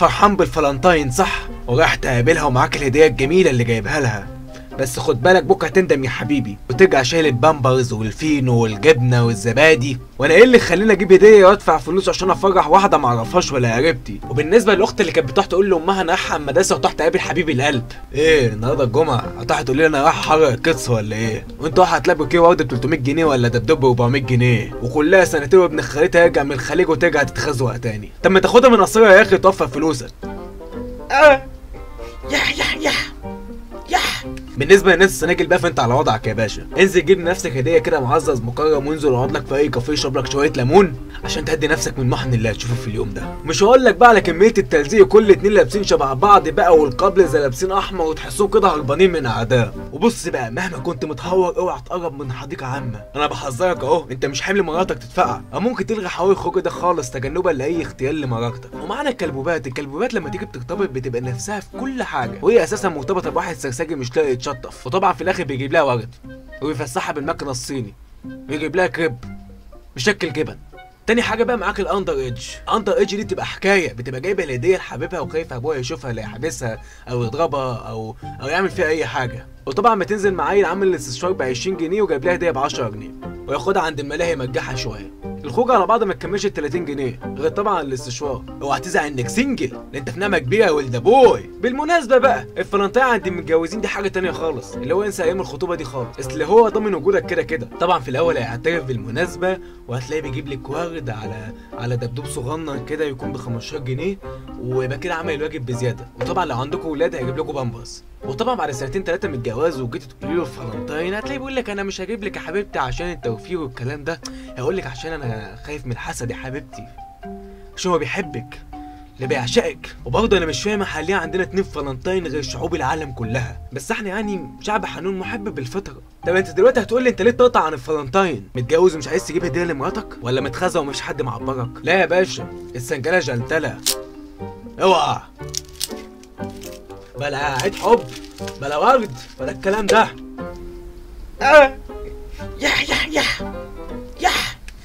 فرحان بالفالنتاين صح وراح تقابلها ومعاك الهديه الجميله اللي جايبها لها بس خد بالك بكره هتندم يا حبيبي وترجع شايل البامبرز والفينو والجبنه والزبادي وانا ايه اللي خليني اجيب هديه وادفع فلوس عشان افرح واحده ما اعرفهاش ولا قريبتي وبالنسبه للاخت اللي كانت بتروح تقول لامها انا رايحه المدرسه وتروح تقابل حبيب القلب ايه النهارده الجمعه هتروح تقول لي انا رايح احرق القدس ولا ايه وانتوا هتلاقوا كيلو ورد ب 300 جنيه ولا دبدوب ب 400 جنيه وكلها سنتين وابن خالتها يرجع من الخليج وترجع تتخزوق تاني طب ما تاخدها من قصيرة يا اخي توفر فلوسك اه يح يح يح يح بالنسبه للناس السناجل بقى فانت على وضعك يا باشا انزل جيب لنفسك هديه كده معزز مكرم وانزل اقعد لك في اي كافيه اشرب لك شويه ليمون عشان تهدي نفسك من محن اللي هتشوفه في اليوم ده مش هقول لك بقى على كميه التلزيق كل اتنين لابسين شبه بعض بقى والقبل زي لابسين احمر وتحسهم كده هربانين من اعداء وبص بقى مهما كنت متهور اوعى تقرب من حديقه عامه انا بحذرك اهو انت مش حمل مراتك تدفعها او ممكن تلغي حوار الخروج ده خالص تجنبا لاي اغتيال لمراتك ومعانا الكلبوبات الكلبوبات لما تيجي بترتبط بتبقى نفسها في كل حاجه وهي اساسا مرتبطه بواحد سرسجي مش لاقي يتشطف وطبعا في الاخر بيجيب لها ورد ويفسحها بالمكنه الصيني ويجيب لها كريب بشكل جبن تاني حاجة بقى معاك الاندر ايدج، اندر ايدج دي بتبقى حكاية بتبقى جايبة الهدية لحبيبها وخايف ابوها يشوفها لا يحبسها او يضربها او او يعمل فيها اي حاجة، وطبعا بتنزل مع عيل عامل الاستشوار ب 20 جنيه وجايب لها هدية ب 10 جنيه، وياخدها عند الملاهي يمجحها شوية. الخروج على بعض ما تكملش ال 30 جنيه غير طبعا الاستشوار اوعى تزعل انك سنجل لان انت في نعمه كبيره يا ولد ابوي بالمناسبه بقى الفلنطيه عند المتجوزين دي حاجه تانية خالص اللي هو انسى ايام الخطوبه دي خالص اصل هو ضامن وجودك كده كده طبعا في الاول هيعترف بالمناسبه وهتلاقيه بيجيب لك ورد على على دبدوب صغنن كده يكون ب 15 جنيه ويبقى كده عمل الواجب بزياده وطبعا لو عندكم ولاد هيجيب لكم بامبرز وطبعا بعد سنتين ثلاثه من الجواز وجيتوا تقولي له الفلنطين هتلاقيه بيقول لك انا مش هجيب لك يا حبيبتي عشان التوفير والكلام ده هيقول لك عشان انا خايف من الحسد يا حبيبتي عشان هو بيحبك اللي بيعشقك وبرضه انا مش فاهم حاليا عندنا اتنين فلنطين غير شعوب العالم كلها بس احنا يعني شعب حنون محب بالفطره طب انت دلوقتي هتقول لي انت ليه تقطع عن الفلنطين متجوز ومش عايز تجيب هديه لمراتك ولا متخزى ومفيش حد معبرك لا يا باشا السنجله جلتله اوعى بلا عيد حب بلا ورد بلا الكلام ده آه. يح يح يح